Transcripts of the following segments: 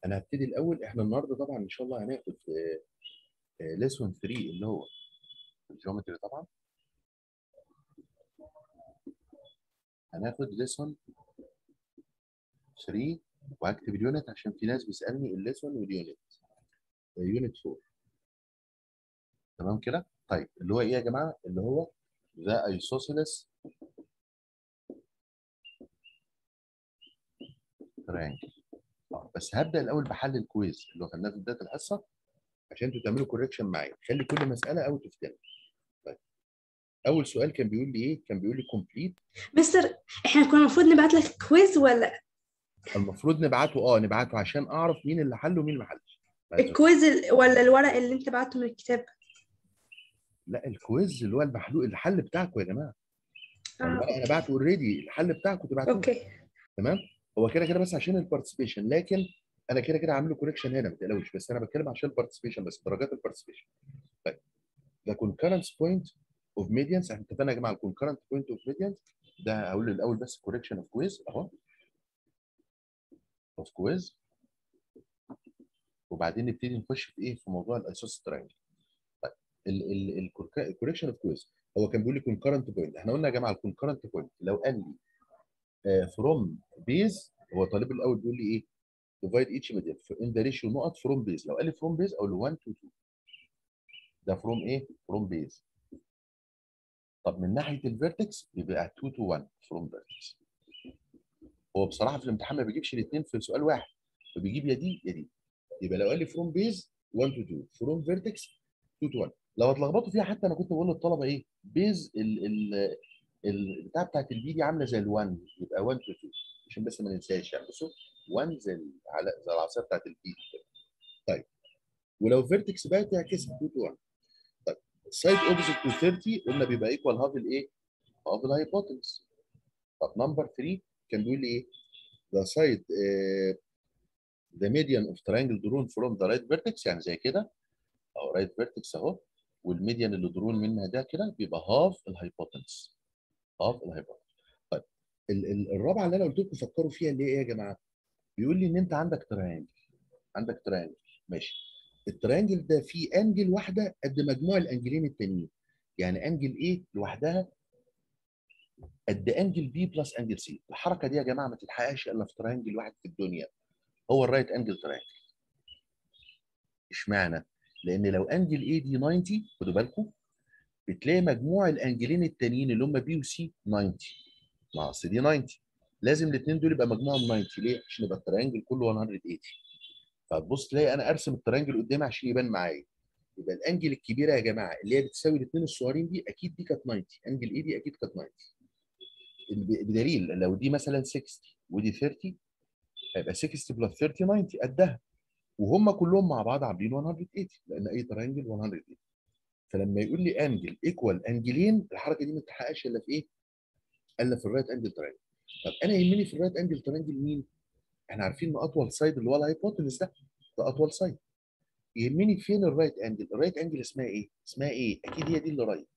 انا هبتدي الاول احنا النهارده طبعا ان شاء الله هناخد ليسون 3 اللي هو الجيومتري طبعا هناخد ليسون 3 وهكتب اليونت عشان في ناس بيسالني الليسون واليونت يونت 4 تمام كده طيب اللي هو ايه يا جماعه اللي هو ذا ايسوسيلس تريانجل بس هبدا الاول بحل الكويز اللي هو خدناه في بدايه الحصه عشان انتوا تعملوا كوريكشن معايا خلي كل مساله اوت اوف 10 طيب اول سؤال كان بيقول لي ايه كان بيقول لي كومبليت مستر احنا كنا المفروض نبعت لك كويز ولا المفروض نبعته اه نبعته عشان اعرف مين اللي حل ومين ما حلش الكويز ال- ولا الورق اللي انت بعته من الكتاب لا الكويز اللي هو المحلول الحل بتاعكم يا جماعه اه انا انا بعته اوريدي الحل بتاعكم تبعتوه اوكي تمام هو كده كده بس عشان البارتيسيبيشن لكن انا كده كده عامل له كوريكشن هنا ما تقلقوش بس انا بتكلم عشان البارتيسيبيشن بس درجات البارتيسيبيشن طيب ده concurrence point of medians احنا اتفقنا يا جماعه concurrent point of medians ده هقول الاول بس correction of quiz اهو of quiz وبعدين نبتدي نخش في ايه في موضوع الايسوس ترينجل طيب الكوريكشن اوف كويز هو كان بيقول لي concurrent point احنا قلنا يا جماعه الكونكرنت point لو قال لي فروم بيز هو طالب الاول بيقول لي ايه divide each median in the ratio نقط from base لو قال لي from base اقول له 1 to 2 ده from ايه from base طب من ناحيه الفيرتكس يبقى 2 to 1 from vertex هو بصراحه في الامتحان ما بيجيبش الاثنين في سؤال واحد فبيجيب يا دي يا دي يبقى لو قال لي from base 1 to 2 from vertex 2 to 1 لو اتلخبطوا فيها حتى انا كنت بقول للطلبه ايه بيز ال ال البتاع بتاعت البي دي عامله زي ال1 يبقى 1 to 2 عشان بس ما ننساش يعني بصوا 1 زي على زي العصايه بتاعت البي طيب ولو فيرتكس بقى تعكسها 2 to 1 طيب السايد اوبوزيت تو 30 قلنا بيبقى ايكوال هاف الايه؟ هاف الهايبوتنس طب نمبر 3 كان بيقول لي ايه؟ the side uh, the median of triangle drawn from the right vertex يعني زي كده او right vertex اهو والميديان اللي درون منها ده كده بيبقى هاف الهايبوتنس هاف الهايبوتنس طيب ال ال الرابعه اللي انا قلت لكم فكروا فيها اللي هي ايه يا جماعه؟ بيقول لي ان انت عندك تريانجل عندك تريانجل ماشي التريانجل ده فيه انجل واحده قد مجموع الانجلين التانيين يعني انجل ايه لوحدها قد انجل بي بلس انجل سي الحركه دي يا جماعه ما تتحققش الا في تريانجل واحد في الدنيا هو الرايت انجل تريانجل اشمعنى لان لو انجل اي دي 90 خدوا بالكم بتلاقي مجموع الانجلين التانيين اللي هم بي وسي 90 مع اصل دي 90 لازم الاثنين دول يبقى مجموعهم 90 ليه عشان يبقى التريانجل كله 180 فتبص تلاقي انا ارسم التريانجل قدامي عشان يبان معايا يبقى الانجل الكبيره يا جماعه اللي هي بتساوي الاثنين الصغيرين دي اكيد دي كانت 90 انجل اي دي اكيد كانت 90 بدليل لو دي مثلا 60 ودي 30 هيبقى 60 بلس 30 90 قدها وهم كلهم مع بعض عاملين 180 لان اي تريانجل 180 فلما يقول لي انجل ايكوال انجلين الحركه دي ما تتحققش الا في ايه؟ الا في الرايت انجل تريانجل طب انا يهمني في الرايت انجل تريانجل مين؟ احنا عارفين ان اطول سايد اللي هو الهايبوتنس ده ده اطول سايد يهمني فين الرايت انجل؟ الرايت انجل اسمها ايه؟ اسمها ايه؟ اكيد هي دي اللي رايت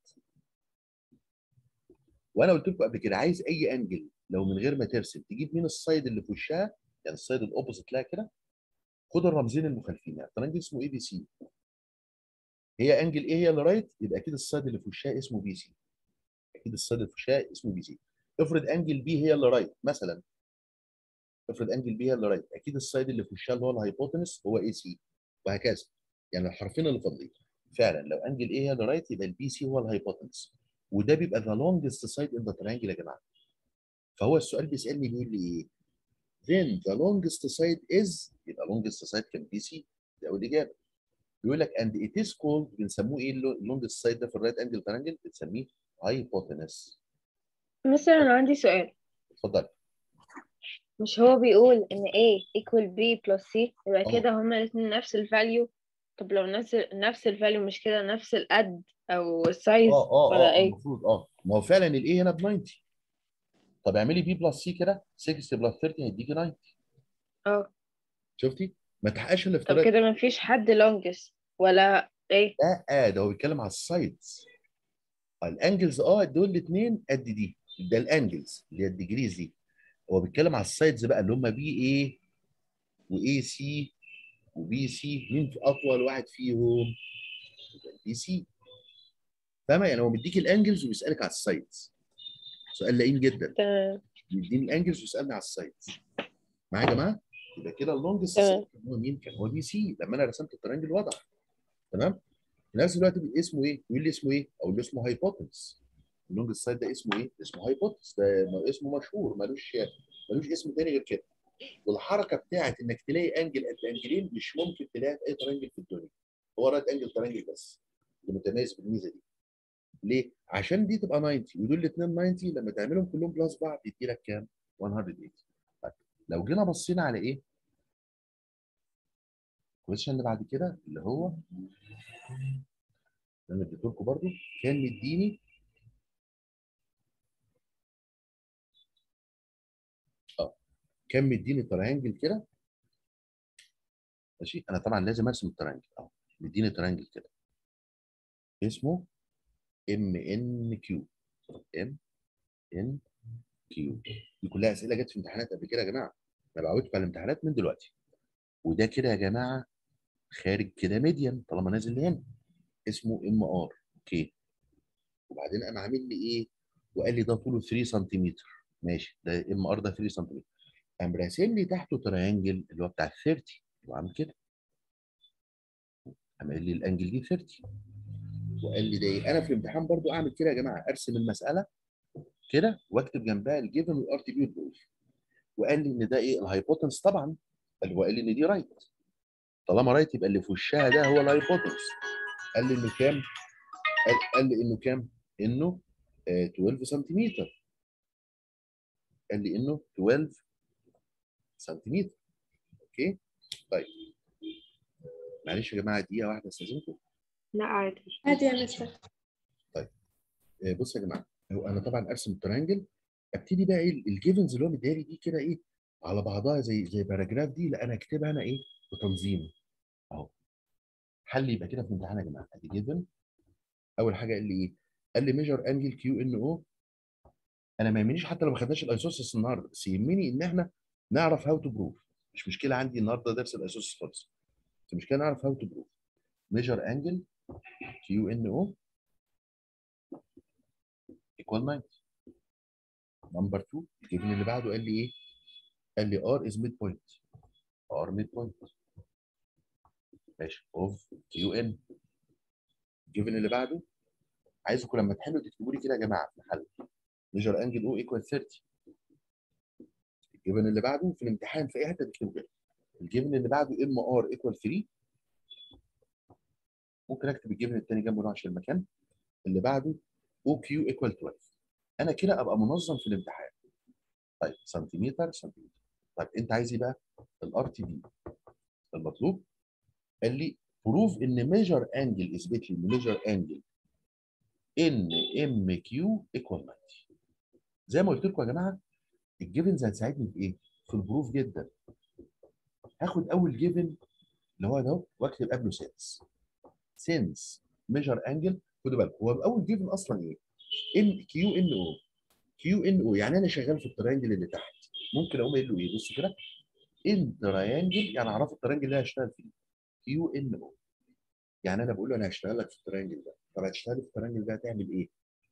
وانا قلت لكم قبل كده عايز اي انجل لو من غير ما ترسم تجيب مين السايد اللي في وشها يعني السايد الاوبوزيت لها كده خد الرمزين المخالفين يعني الترانجل اسمه اي بي سي هي انجل ايه هي اللي رايت يبقى اكيد السايد اللي في وشها اسمه بي سي اكيد السايد اللي في وشها اسمه بي سي افرض انجل بي هي اللي رايت مثلا افرض انجل بي هي اللي رايت اكيد السايد اللي في وشها اللي هو الهايبوتنس هو اي سي وهكذا يعني الحرفين اللي فاضلين فعلا لو انجل ايه هي اللي رايت يبقى البي سي هو الهايبوتنس وده بيبقى ذا لونجست سايد ان ذا تريانجل يا جماعه فهو السؤال بيسالني بيقول لي ايه then the longest side is يبقى longest side كان بي سي ده اول اجابه بيقول لك and it is called بنسموه ايه اللونجست سايد ده في الرايت انجل ترانجل بنسميه hypotenuse مثلا انا عندي سؤال اتفضل مش هو بيقول ان A equal B plus C يبقى اه. كده هما الاتنين نفس الفاليو طب لو نفس نفس الفاليو مش كده نفس القد او السايز اه اه ولا اه ايه المفروض اه ما هو فعلا الايه هنا ب 90 طب اعملي بي بلس سي كده 60 بلس 30 هيديكي 90 اه شفتي ما تحققش الا في طب طريقه كده مفيش حد longest ولا ايه لا ده هو بيتكلم على السايدز الانجلز اه دول الاثنين قد دي ده الانجلز اللي هي الديجريز دي هو بيتكلم على السايدز بقى اللي هم بي اي واي سي وبي سي مين في اطول واحد فيهم؟ يبقى البي سي فاهمه يعني هو مديك الانجلز وبيسالك على السايدز سؤال لئيم جدا تمام يديني الانجلز ويسالني على السايدز معايا يا جماعه؟ يبقى كده اللونجست تمام. كان هو مين؟ كان هو بي سي لما انا رسمت الترانجل وضح تمام؟ في نفس الوقت بيبقى اسمه ايه؟ يقول لي اسمه ايه؟ اقول له اسمه هايبوتنس اللونجست سايد ده اسمه ايه؟ اسمه هايبوتنس ده م- اسمه مشهور ملوش ملوش اسم تاني غير كده والحركه بتاعت انك تلاقي انجل قد انجلين مش ممكن تلاقيها في اي ترانجل في الدنيا هو رايت انجل ترانجل بس اللي متميز بالميزه دي ليه؟ عشان دي تبقى 90 ودول الاثنين 90 لما تعملهم كلهم بلس بعض يدي لك كام؟ 180 طيب لو جينا بصينا على ايه؟ الكويشن اللي بعد كده اللي هو اللي انا اديته لكم برضه كان مديني اه كان مديني تريانجل كده ماشي انا طبعا لازم ارسم التريانجل اه مديني تريانجل كده اسمه ام ان كيو ام ان كيو دي كلها اسئله جت في امتحانات قبل كده يا جماعه انا بعودكم على الامتحانات من دلوقتي وده كده يا جماعه خارج كده ميديان طالما نازل لهنا اسمه ام ار اوكي وبعدين قام عامل لي ايه وقال لي ده طوله 3 سنتيمتر ماشي ده ام ار ده 3 سنتيمتر قام راسم لي تحته تريانجل اللي هو بتاع 30 وعامل كده قام قال لي الانجل دي 30 وقال لي ده ايه انا في الامتحان برضو اعمل كده يا جماعه ارسم المساله كده واكتب جنبها الجيفن والار تي بي والبروف وقال لي ان ده ايه الهايبوتنس طبعا اللي هو قال لي ان دي رايت طالما رايت يبقى اللي في وشها ده هو الهايبوتنس قال لي انه كام قال, قال لي انه كام انه آه 12 سنتيمتر قال لي انه 12 سنتيمتر اوكي طيب معلش يا جماعه دقيقه واحده استاذنكم لا عادي عادي يا مستر آه، بصوا يا جماعه هو انا طبعا ارسم التريانجل ابتدي بقى ايه الجيفنز اللي هو مديها لي دي كده ايه على بعضها زي زي باراجراف دي لا انا اكتبها انا ايه بتنظيم اهو حل يبقى كده في الامتحان يا جماعه ادي جيفن اول حاجه قال لي ايه؟ قال لي ميجر انجل كيو ان او انا ما يهمنيش حتى لو ما خدناش الايسوسس النهارده بس يهمني ان احنا نعرف هاو تو بروف مش مشكله عندي النهارده درس الايسوسس خالص بس المشكله نعرف هاو تو بروف ميجر انجل كيو ان او ايكوال 90 نمبر 2 الجيفن اللي بعده قال لي ايه؟ قال لي ار از ميد بوينت ار ميد بوينت ماشي اوف كيو ان الجيفن اللي بعده عايزكم لما تحلوا تكتبوا لي كده يا جماعه في الحل ميجر انجل او ايكوال 30 الجيفن اللي بعده في الامتحان في اي حته تكتبوا كده الجيفن اللي بعده ام ار ايكوال 3 ممكن اكتب الجيفن الثاني جنبه ده عشان المكان اللي بعده او كيو ايكوال 12 انا كده ابقى منظم في الامتحان طيب سنتيمتر سنتيمتر طيب انت عايز ايه بقى الار تي دي المطلوب قال لي بروف ان ميجر انجل اثبت لي ان ميجر انجل ان ام كيو ايكوال 90 زي ما قلت لكم يا جماعه الجيفنز هتساعدني في ايه؟ في البروف جدا هاخد اول جيفن اللي هو ده واكتب قبله سينس سينس ميجر انجل خدوا بالكم هو اول جيفن اصلا ايه؟ ان كيو ان او كيو ان او يعني انا شغال في التريانجل اللي تحت ممكن اقوم قايل له ايه؟ بص كده ان تريانجل يعني اعرف التريانجل اللي هشتغل فيه كيو ان او يعني انا بقول له انا هشتغل لك في التريانجل ده طب هتشتغل في التريانجل ده هتعمل ايه؟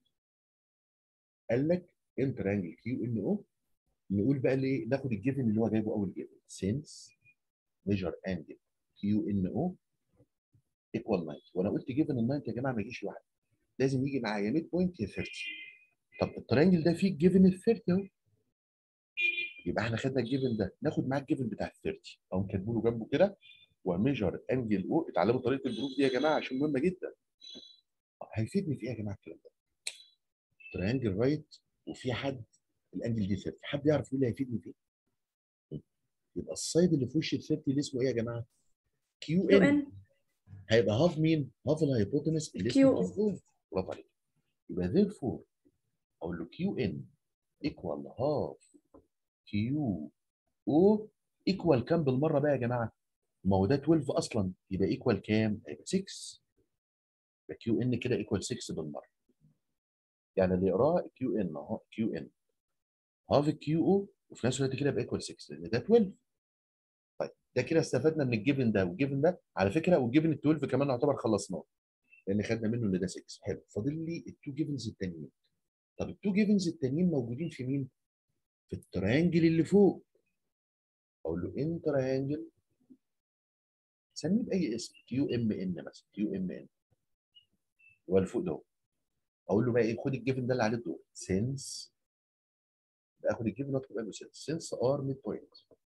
قال لك ان تريانجل كيو ان او نقول بقى ليه ناخد الجيفن اللي هو جايبه اول جيفن سينس ميجر انجل كيو ان او ايكوال 90 وانا قلت جيفن ال 90 يا جماعه ما يجيش لوحده لازم يجي معايا ميد بوينت يا 30 طب التريانجل ده فيه الجيفن ال 30 اهو يبقى احنا خدنا الجيفن ده ناخد معاه الجيفن بتاع ال 30 اقوم كاتبه له جنبه كده وميجر انجل او اتعلموا طريقه البروف دي يا جماعه عشان مهمه جدا هيفيدني في ايه يا جماعه الكلام ده؟ تريانجل رايت وفي حد الانجل دي 30 حد يعرف ايه اللي هيفيدني فيه؟ يبقى السايد اللي في وش ال 30 اللي اسمه ايه يا جماعه؟ كيو كيو ان ان هيبقى هاف مين؟ هاف الهايبوتنس اللي اسمه كيو. هاف او برافو عليك يبقى therefore اقول له كيو ان ايكوال هاف كيو او ايكوال كام بالمره بقى يا جماعه؟ ما هو ده 12 اصلا يبقى ايكوال كام؟ هيبقى 6 يبقى كيو ان كده ايكوال 6 بالمره يعني اللي يقراه كيو ان اهو كيو ان هاف كيو او وفي نفس الوقت كده يبقى ايكوال 6 لان ده 12 طيب ده كده استفدنا من الجيفن ده والجيفن ده على فكره والجيفن ال 12 كمان يعتبر خلصناه لان خدنا منه ان ده 6 حلو فاضل لي التو جيفنز التانيين طب التو جيفنز التانيين موجودين في مين؟ في التريانجل اللي فوق اقول له ان تريانجل سميه باي اسم كيو ام ان مثلا كيو ام ان هو اللي فوق ده اقول له بقى ايه خد الجيفن ده اللي عليه الدور سينس اخد الجيفن واكتب له سينس سينس ار ميد بوينت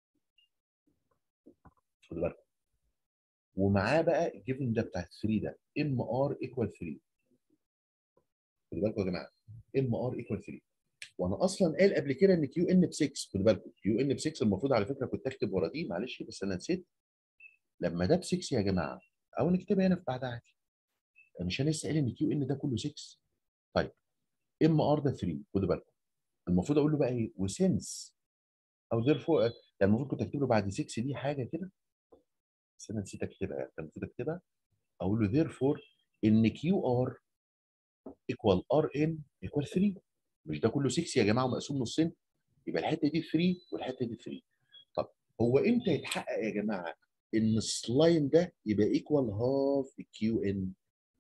خدوا بالكم ومعاه بقى الجيفن ده بتاع 3 ده ام ار ايكوال 3 خدوا بالكم يا جماعه ام ار ايكوال 3 وانا اصلا قال قبل كده ان كيو ان ب 6 خدوا بالكم كيو ان ب 6 المفروض على فكره كنت اكتب ورا دي معلش بس انا نسيت لما ده ب 6 يا جماعه او نكتبها هنا في بعدها عادي مش انا لسه قايل ان كيو ان ده كله 6 طيب ام ار ده 3 خدوا بالكم المفروض اقول له بقى ايه وسنس او زير فوق يعني المفروض كنت اكتب له بعد 6 دي حاجه كده بس انا نسيت اكتبها كان المفروض اكتبها اقول له therefore ان كيو ار ايكوال ار ان ايكوال 3 مش ده كله 6 يا جماعه ومقسوم نصين يبقى الحته دي 3 والحته دي 3 طب هو امتى يتحقق يا جماعه ان السلاين ده يبقى ايكوال هاف كيو ان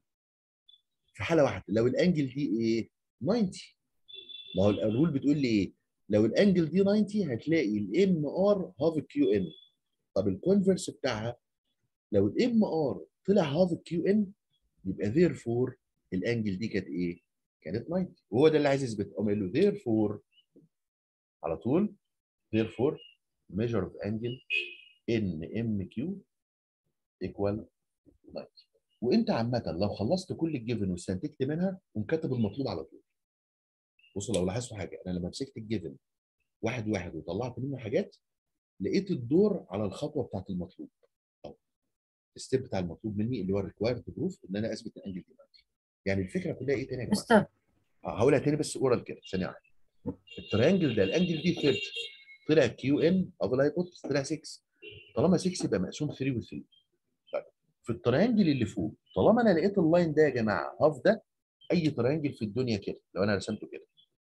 في حاله واحده لو الانجل دي ايه 90 ما هو الرول بتقول لي ايه لو الانجل دي 90 هتلاقي الام ار هاف كيو ان طب الكونفرس بتاعها لو الام ار طلع هاف كيو ان يبقى therefore الانجل دي كانت ايه؟ كانت 90 وهو ده اللي عايز يثبته قام قال له therefore على طول therefore measure of angle ان ام كيو equal 90 وانت عامه لو خلصت كل الجيفن واستنتجت منها قوم كاتب المطلوب على طول بصوا لو لاحظتوا حاجه انا لما مسكت الجيفن واحد واحد وطلعت منه حاجات لقيت الدور على الخطوه بتاعت المطلوب او الستيب بتاع المطلوب مني اللي هو الريكوايرد بروف ان انا اثبت الانجل دي 90 يعني الفكره كلها ايه تاني يا جماعه؟ مستر هقولها تاني بس اورال كده ثانيه واحده التريانجل ده الانجل دي 30 طلع كيو ان او الهايبوتس طلع 6 طالما 6 يبقى مقسوم 3 و3 طيب في التريانجل اللي فوق طالما انا لقيت اللاين ده يا جماعه هاف ده اي تريانجل في الدنيا كده لو انا رسمته كده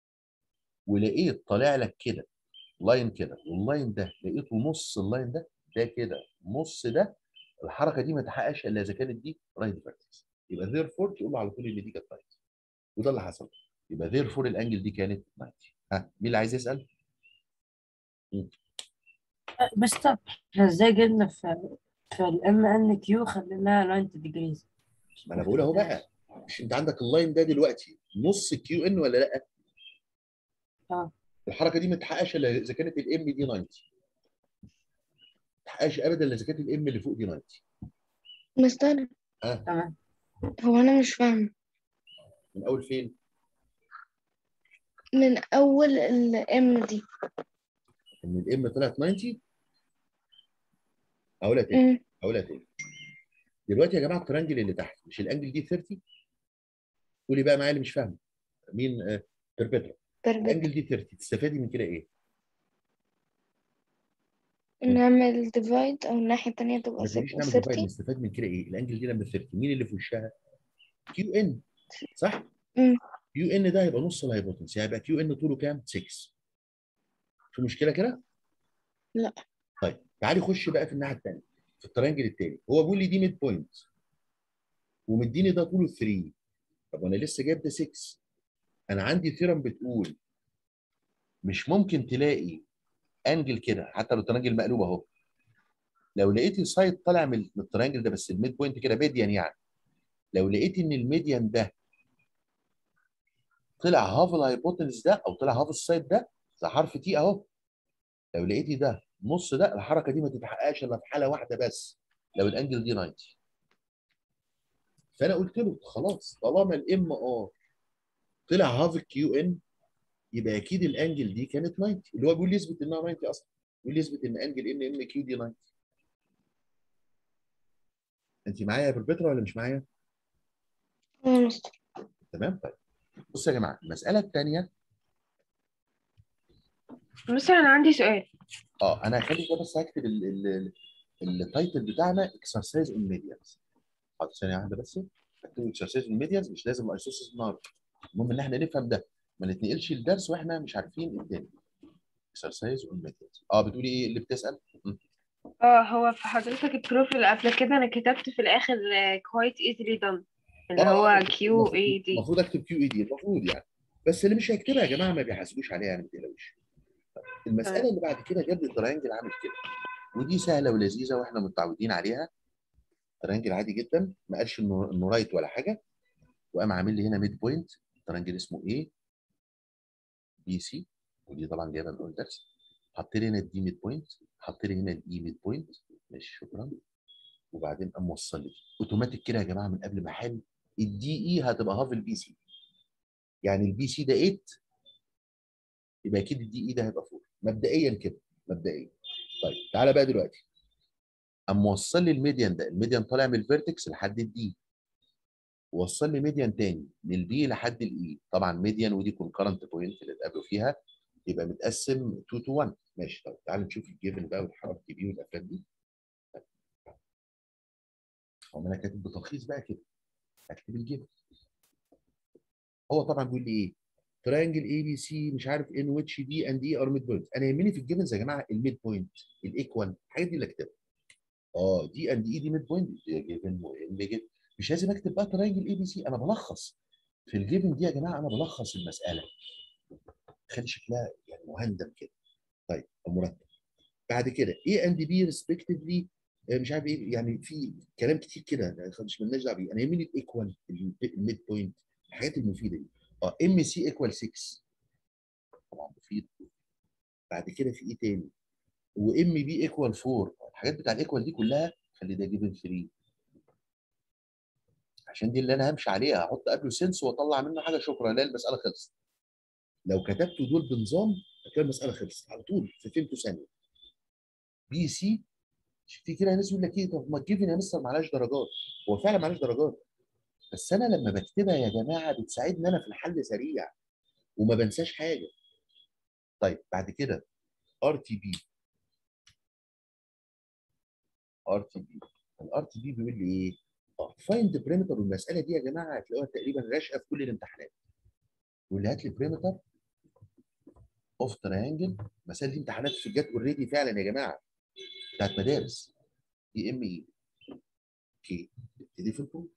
ولقيت طالع لك كده لاين كده واللاين ده لقيته نص اللاين ده ده كده نص ده الحركه دي ما تحققش الا اذا كانت دي رايت فيرتكس يبقى ذير فور تقول له على طول ان دي كانت رايت وده اللي حصل يبقى ذير فور الانجل دي كانت 90 ها مين اللي عايز يسال؟ مستر احنا ازاي جبنا في في الام ان كيو خليناها 90 ديجريز ما انا بقول اهو بقى مش انت عندك اللاين ده دلوقتي نص كيو ان ولا لا؟ اه الحركه دي ما تحققش الا اذا كانت الام دي 90 ما تحققش ابدا الا اذا كانت الام اللي فوق دي 90 مستر ها تمام هو أنا مش فاهم من اول فين؟ من أول الإم دي ان الام طلعت 90 هقولها تاني أمم، هقولها تاني دلوقتي يا جماعه الترانجل اللي تحت مش الانجل دي 30 قولي بقى معايا اللي مش فاهم مين آه بيربيترا بربط الانجل دي 30 تستفادي من كده ايه؟ نعمل ديفايد أو الناحية التانية تبقى ما تقوليش نعمل 30 ديفايد نستفاد من كده ايه؟ الانجل دي لما 30 مين اللي في وشها؟ كيو ان صح؟ أمم. كيو ان ده هيبقى نص الهايبوتنس هيبقى كيو ان طوله كام؟ 6 في مشكله كده؟ لا. طيب تعالي خش بقى في الناحيه الثانيه في الترانجل الثاني هو بيقول لي دي ميد بوينت ومديني ده طوله 3 طب وانا لسه جايب ده 6 انا عندي ثيرم بتقول مش ممكن تلاقي انجل كده حتى لو الترانجل مقلوب اهو لو لقيتي سايد طالع من من الترانجل ده بس الميد بوينت كده ميديان يعني لو لقيت ان الميديان ده طلع هاف الهايبوتنس ده او طلع هاف السايد ده زي حرف تي اهو لو لقيتي ده نص ده الحركه دي ما تتحققش الا في حاله واحده بس لو الانجل دي 90 فانا قلت له خلاص طالما الام ار طلع هاف الكيو ان يبقى اكيد الانجل دي كانت 90 اللي هو بيقول لي يثبت انها 90 اصلا بيقول لي يثبت ان انجل ان ام كيو دي 90 انت معايا يا بربترا ولا مش معايا؟ اه يا مستر تمام طيب بصوا يا جماعه المساله الثانيه مثلا أنا عندي سؤال اه انا هخلي ده بس هكتب ال- ال- ال- التايتل بتاعنا اكسرسايز اون ميديانز حاضر ثانيه واحده بس هكتب اكسرسايز اون ميديانز مش لازم الايسوسيس النهارده المهم ان احنا نفهم ده ما نتنقلش الدرس واحنا مش عارفين الدنيا اكسرسايز اون ميديانز اه بتقولي ايه اللي بتسال؟ م. اه اه هو في حضرتك البروف اللي قبل كده انا كتبت في الاخر آه، quite easily done اللي آه، هو آه، Q A D المفروض اكتب كيو اي دي المفروض يعني بس اللي مش هيكتبها يا جماعه ما بيحاسبوش عليها يعني ما تقلقوش المساله اللي بعد كده جاب لي الترينجل عامل كده ودي سهله ولذيذه واحنا متعودين عليها ترينجل عادي جدا ما قالش انه انه رايت ولا حاجه وقام عامل لي هنا ميد بوينت ترينجل اسمه ايه بي سي ودي طبعا جايبها من اول درس حط لي هنا الدي ميد بوينت حط لي هنا الاي ميد بوينت ماشي شكرا وبعدين قام موصل لي اوتوماتيك كده يا جماعه من قبل ما احل الدي اي هتبقى هاف البي سي يعني البي سي ده 8 يبقى اكيد الدي اي ده هيبقى 4 مبدئيا كده مبدئيا طيب تعالى بقى دلوقتي قام موصل لي الميديان ده الميديان طالع من الفيرتكس لحد الدي ووصل لي ميديان تاني من البي لحد الاي طبعا ميديان ودي كونكرنت بوينت اللي اتقابلوا فيها يبقى متقسم 2 تو 1 ماشي طب تعالى نشوف الجيفن بقى والحركه دي والافات دي هو انا كاتب بتلخيص بقى كده اكتب الجيفن هو طبعا بيقول لي ايه ترينجل اي بي سي مش عارف ان ويتش دي اند اي ار ميد بوينت انا يهمني في الجيفنز يا جماعه الميد بوينت الايكوال الحاجات دي اللي اكتبها اه دي اند اي دي ميد بوينت جيفن مهم جدا مش لازم اكتب بقى ترينجل اي بي سي انا بلخص في الجيفن دي يا جماعه انا بلخص المساله خلي شكلها يعني مهندم كده طيب مرتب بعد كده اي اند بي ريسبكتفلي مش عارف ايه يعني في كلام كتير كده مش مالناش دعوه بيه انا يهمني الايكوال الميد بوينت الحاجات المفيده دي اه ام سي ايكوال 6 طبعا مفيد بعد كده في ايه تاني وام بي ايكوال 4 الحاجات بتاع الايكوال دي كلها خلي ده جيفن 3 عشان دي اللي انا همشي عليها هحط قبله سنس واطلع منه حاجه شكرا لا المساله خلصت لو كتبت دول بنظام هتلاقي المساله خلصت على طول في فهمته ثانيه بي سي في كده ناس يقول لك ايه طب ما الجيفن يا مستر معلاش درجات هو فعلا معلاش درجات بس انا لما بكتبها يا جماعه بتساعدني انا في الحل سريع وما بنساش حاجه طيب بعد كده ار تي بي ار تي بي الار تي بي بيقول لي ايه اه فايند بريمتر والمساله دي يا جماعه هتلاقوها تقريبا راشقه في كل الامتحانات يقول لي هات لي بريمتر اوف تريانجل المسائل دي امتحانات في جت اوريدي فعلا يا جماعه بتاعت مدارس دي ام اي اوكي نبتدي في البروف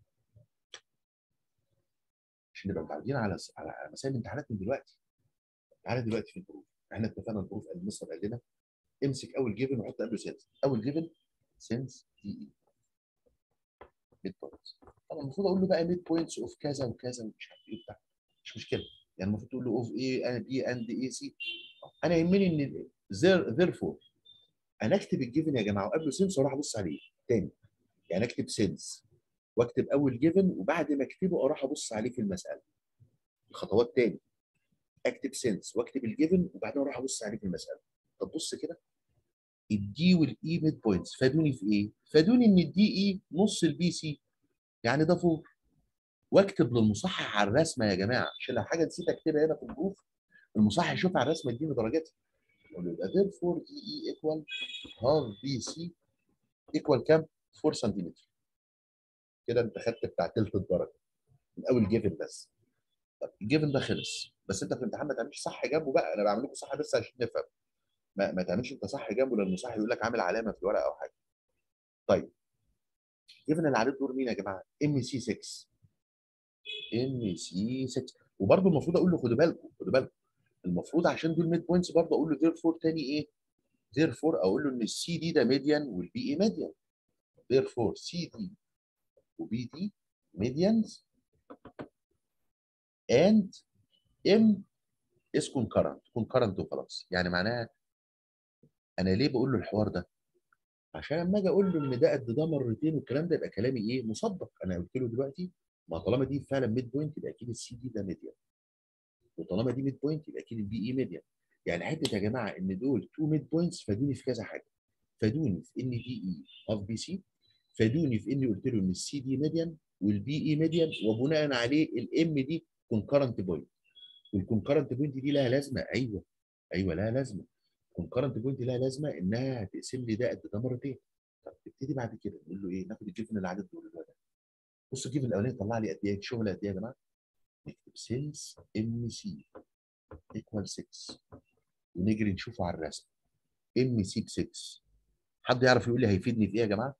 عشان نبقى متعودين على على مسائل الامتحانات من دلوقتي تعالى دلوقتي في البروف احنا اتفقنا البروف المستر قال لنا امسك اول جيفن وحط قبله سنس اول جيفن سنس دي اي ميد بوينتس طبعا المفروض اقول له بقى ميد بوينتس اوف كذا وكذا ومش عارف ايه بتاع مش مشكله يعني المفروض تقول له اوف اي بي اند اي سي انا يهمني ان ذير انا اكتب الجيفن يا جماعه وقبله سنس واروح ابص عليه تاني يعني اكتب سنس واكتب اول جيفن وبعد ما اكتبه اروح ابص عليه في المساله الخطوات تاني اكتب سنس واكتب الجيفن وبعدين اروح ابص عليه في المساله طب بص كده الدي والاي ميد بوينتس فادوني في ايه؟ فادوني ان الدي اي نص البي سي يعني ده فوق واكتب للمصحح على الرسمه يا جماعه عشان لو حاجه نسيت اكتبها هنا في البروف المصحح يشوف على الرسمه يديني درجاتها يقول له يبقى therefore دي اي ايكوال هاف بي سي ايكوال كام؟ 4 سنتيمتر كده انت خدت بتاع تلت الدرجه من اول جيفن بس طب الجيفن ده خلص بس انت في الامتحان ما تعملش صح جنبه بقى انا بعمل لكم صح بس عشان نفهم ما, ما تعملش انت صح جنبه لان المصحح يقول لك عامل علامه في الورقه او حاجه طيب جيفن اللي عليه الدور مين يا جماعه؟ ام سي 6 ام سي 6 وبرده المفروض اقول له خدوا بالكم خدوا بالكم المفروض عشان دول ميد بوينتس برضه اقول له ذير فور تاني ايه؟ ذير فور اقول له ان السي دي ده ميديان والبي اي ميديان ذير فور سي دي وبي دي ميديانز and ام is concurrent concurrent وخلاص يعني معناها انا ليه بقول له الحوار ده؟ عشان لما اجي اقول له ان ده قد ده مرتين والكلام ده يبقى كلامي ايه؟ مصدق انا قلت له دلوقتي ما طالما دي فعلا ميد بوينت يبقى اكيد السي دي ده ميديان وطالما دي ميد بوينت يبقى اكيد البي اي ميديان يعني حته يا جماعه ان دول تو ميد بوينتس فادوني في كذا حاجه فادوني في ان دي اي هاف بي سي فادوني في اني قلت له ان السي دي ميديان والبي اي ميديان وبناء عليه الام دي كونكرنت بوينت والكونكرنت بوينت دي لها لازمه ايوه ايوه لها لازمه الكونكرنت بوينت لها لازمه انها هتقسم لي ده قد ده مرتين طب نبتدي بعد كده نقول له ايه ناخد الجيفن اللي على الدور ده بص الجيفن الاولاني طلع لي قد ايه شغل قد ايه يا جماعه نكتب سيلز ام سي ايكوال 6 ونجري نشوفه على الرسم ام سي ب 6 حد يعرف يقول لي هيفيدني في ايه يا جماعه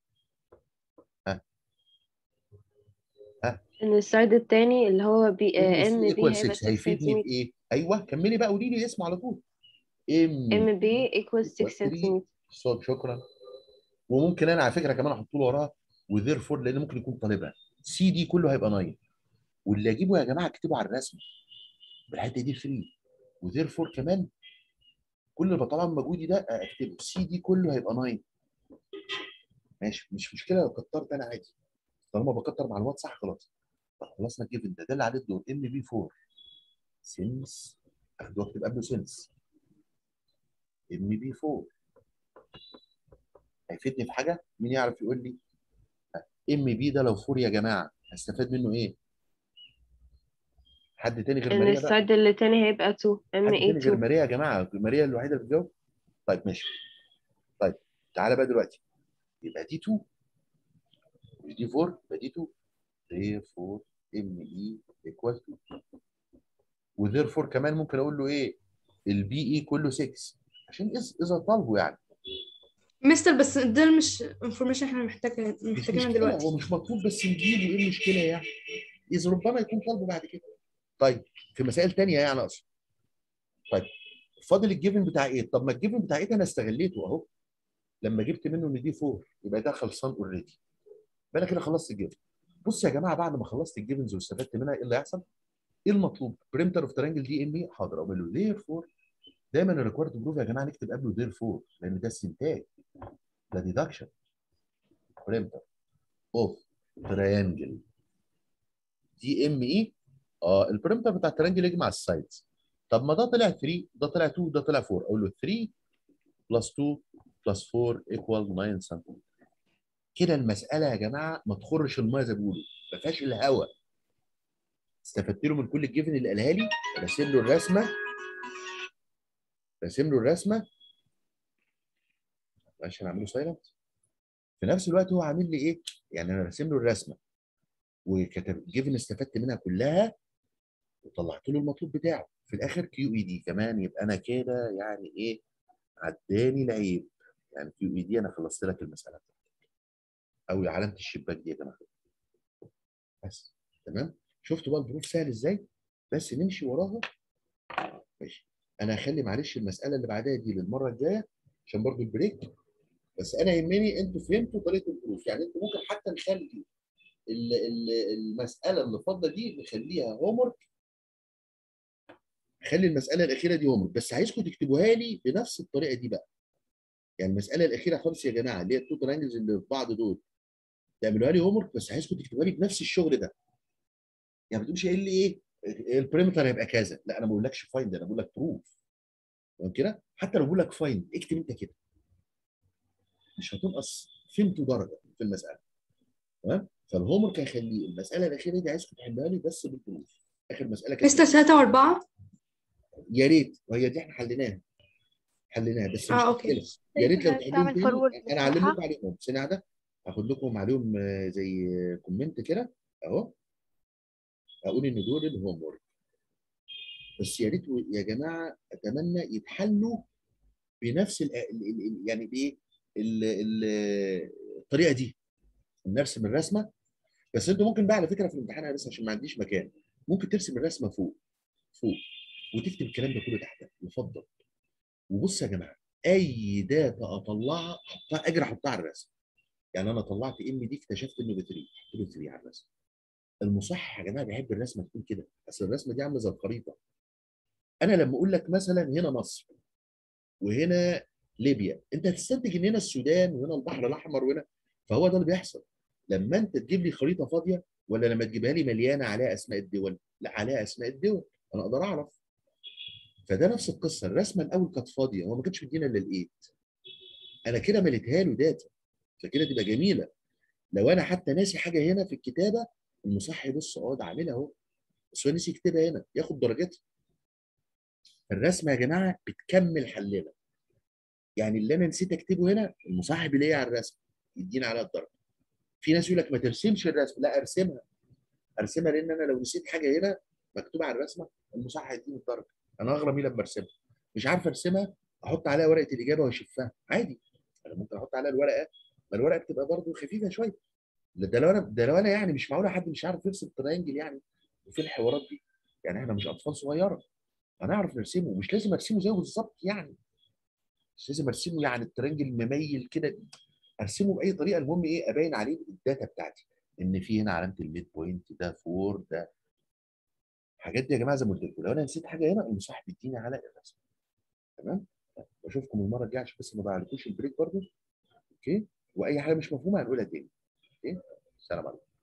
ان السايد التاني اللي هو بي ام بي ايكوال هيبقى 6 6 هيفيدني سنتيمتر بايه ايوه كملي بقى قولي لي اسمه على طول ام ام بي ايكوال 6 equal 3. سنتيمتر صوت شكرا وممكن انا على فكره كمان احط له وراها وذير فور لان ممكن يكون طالبها سي دي كله هيبقى 9 واللي اجيبه يا جماعه اكتبه على الرسمه بالحته دي فري وذير فور كمان كل اللي بطلع من مجهودي ده اكتبه سي دي كله هيبقى 9 ماشي مش مشكله لو كترت انا عادي طالما بكتر معلومات صح خلاص طب خلصنا الجيفن ده ده اللي عليه الدور ام بي 4 سنس اخد واكتب قبله سنس ام بي 4 هيفيدني في حاجه مين يعرف يقول لي ام بي ده لو 4 يا جماعه هستفاد منه ايه حد تاني غير ان ماريا بقى السايد اللي تاني هيبقى 2 ام حد اي تاني غير 2 ماريا يا جماعه ماريا الوحيده اللي بتجاوب طيب ماشي طيب تعالى بقى دلوقتي يبقى دي 2 مش دي 4 يبقى دي 2 therefore ام اي ايكوال 2 وذيرفور كمان ممكن اقول له ايه البي اي كله 6 عشان إذ- اذا طالبه يعني مستر بس ده مش انفورميشن احنا محتاجها مش محتاجينها مشكله دلوقتي هو مش مطلوب بس نجيبه ايه المشكله يعني اذا ربما يكون طالبه بعد كده طيب في مسائل تانية يعني اقصد طيب فاضل الجيفن بتاع ايه طب ما الجيفن بتاع ايه انا استغليته اهو لما جبت منه ان دي 4 يبقى ده خلصان اوريدي يبقى انا كده خلصت الجيفن بص يا جماعه بعد ما خلصت الجيفنز واستفدت منها ايه اللي هيحصل ايه المطلوب بريمتر اوف ترانجل دي ام اي حاضر اقول له ذير فور دايما الريكوارد بروف يا جماعه نكتب قبله ذير فور لان ده استنتاج ده ديدكشن بريمتر اوف تريانجل دي ام اي اه البريمتر بتاع التريانجل يجمع السايدز طب ما ده طلع 3 ده طلع 2 ده طلع 4 اقول له 3 بلس 2 بلس 4 ايكوال 9 سنتيمتر كده المساله يا جماعه ما تخرش الميه زي ما بيقولوا ما فيهاش الهواء استفدت له من كل الجيفن اللي قالها لي راسم له الرسمه راسم له الرسمه معلش انا هعمله سايلنت في نفس الوقت هو عامل لي ايه؟ يعني انا راسم له الرسمه وكتب جيفن استفدت منها كلها وطلعت له المطلوب بتاعه في الاخر كيو اي دي كمان يبقى انا كده يعني ايه عداني العيب يعني كيو اي دي انا خلصت لك المساله بتاعتك او علامه الشباك دي يا جماعه بس تمام شفتوا بقى البروف سهل ازاي بس نمشي وراها ماشي انا هخلي معلش المساله اللي بعدها دي للمره الجايه عشان برضو البريك بس انا يهمني انتوا فهمتوا طريقه البروف يعني انتوا ممكن حتى نخلي ال- ال- المساله اللي فاضله دي نخليها هومورك خلي المساله الاخيره دي هومورك بس عايزكم تكتبوها لي بنفس الطريقه دي بقى يعني المساله الاخيره خالص يا جماعه اللي هي التو ترانجلز اللي في بعض دول تعملوها لي هومورك بس عايزكم تكتبوها لي بنفس الشغل ده يعني ما تقولش ايه اللي ايه البريمتر هيبقى كذا لا انا ما بقولكش فايند انا بقول لك بروف تمام كده حتى لو بقول لك فايند اكتب انت كده مش هتنقص فهمتوا درجه في المساله تمام فالهوم ورك هيخليه المساله الاخيره دي عايزكم تحلها لي بس بالبروف اخر مساله كانت مستر ثلاثة وأربعة يا ريت وهي دي احنا حليناها حليناها بس مش آه، أوكي. مشكله يا ريت لو تعمل تحلوهم forward تاني انا اعلم بصراحة. لكم عليهم ثانيه واحده هاخد لكم عليهم آه، زي كومنت كده اهو اقول ان دول الهوم ورك بس يا ريت يا جماعه اتمنى يتحلوا بنفس ال ال- ال- يعني ايه ال- ال- الطريقه دي نرسم الرسمه بس انتوا ممكن بقى على فكره في الامتحان انا بس عشان ما عنديش مكان ممكن ترسم الرسمه فوق فوق وتكتب الكلام ده كله تحت يفضل وبص يا جماعه اي داتا اطلعها احطها اجري احطها على الرسم يعني انا طلعت ام دي اكتشفت انه ب 3 احط له 3 على الرسم المصحح يا جماعه بيحب الرسمه تكون كده اصل الرسمه دي عامله زي الخريطه انا لما اقول لك مثلا هنا مصر وهنا ليبيا انت هتستنتج ان هنا السودان وهنا البحر الاحمر وهنا فهو ده اللي بيحصل لما انت تجيب لي خريطه فاضيه ولا لما تجيبها لي مليانه عليها اسماء الدول لا عليها اسماء الدول انا اقدر اعرف فده نفس القصه الرسمه الاول كانت فاضيه هو ما كانش مدينا الا الايد انا كده مليتها له داتا فكده تبقى جميله لو انا حتى ناسي حاجه هنا في الكتابه المصحح يبص اه ده عاملها اهو بس هو نسي يكتبها هنا ياخد درجتها الرسمه يا جماعه بتكمل حلنا يعني اللي انا نسيت اكتبه هنا المصحح بيلاقيه على الرسم يدينا عليها الدرجه في ناس يقول لك ما ترسمش الرسم لا ارسمها ارسمها لان انا لو نسيت حاجه هنا مكتوبه على الرسمه المصحح يديني الدرجه انا اغرم ايه لما ارسمها مش عارف ارسمها احط عليها ورقه الاجابه واشفها عادي انا ممكن احط عليها الورقه ما الورقه بتبقى برضه خفيفه شويه ده لو انا ده لو انا يعني مش معقوله حد مش عارف يرسم ترينجل يعني وفي الحوارات دي يعني احنا مش اطفال صغيره هنعرف نرسمه مش لازم ارسمه زيه بالظبط يعني مش لازم ارسمه يعني الترنجل مميل كده ارسمه باي طريقه المهم ايه ابين عليه الداتا بتاعتي ان في هنا علامه الميد بوينت ده فور ده الحاجات دي يا جماعه زي ما قلت لكم لو انا نسيت حاجه هنا المصاحب يديني على الرسم تمام بشوفكم المره الجايه عشان بس ما ضيعلكوش البريك برضه اوكي واي حاجه مش مفهومه هنقولها تاني اوكي سلام عليكم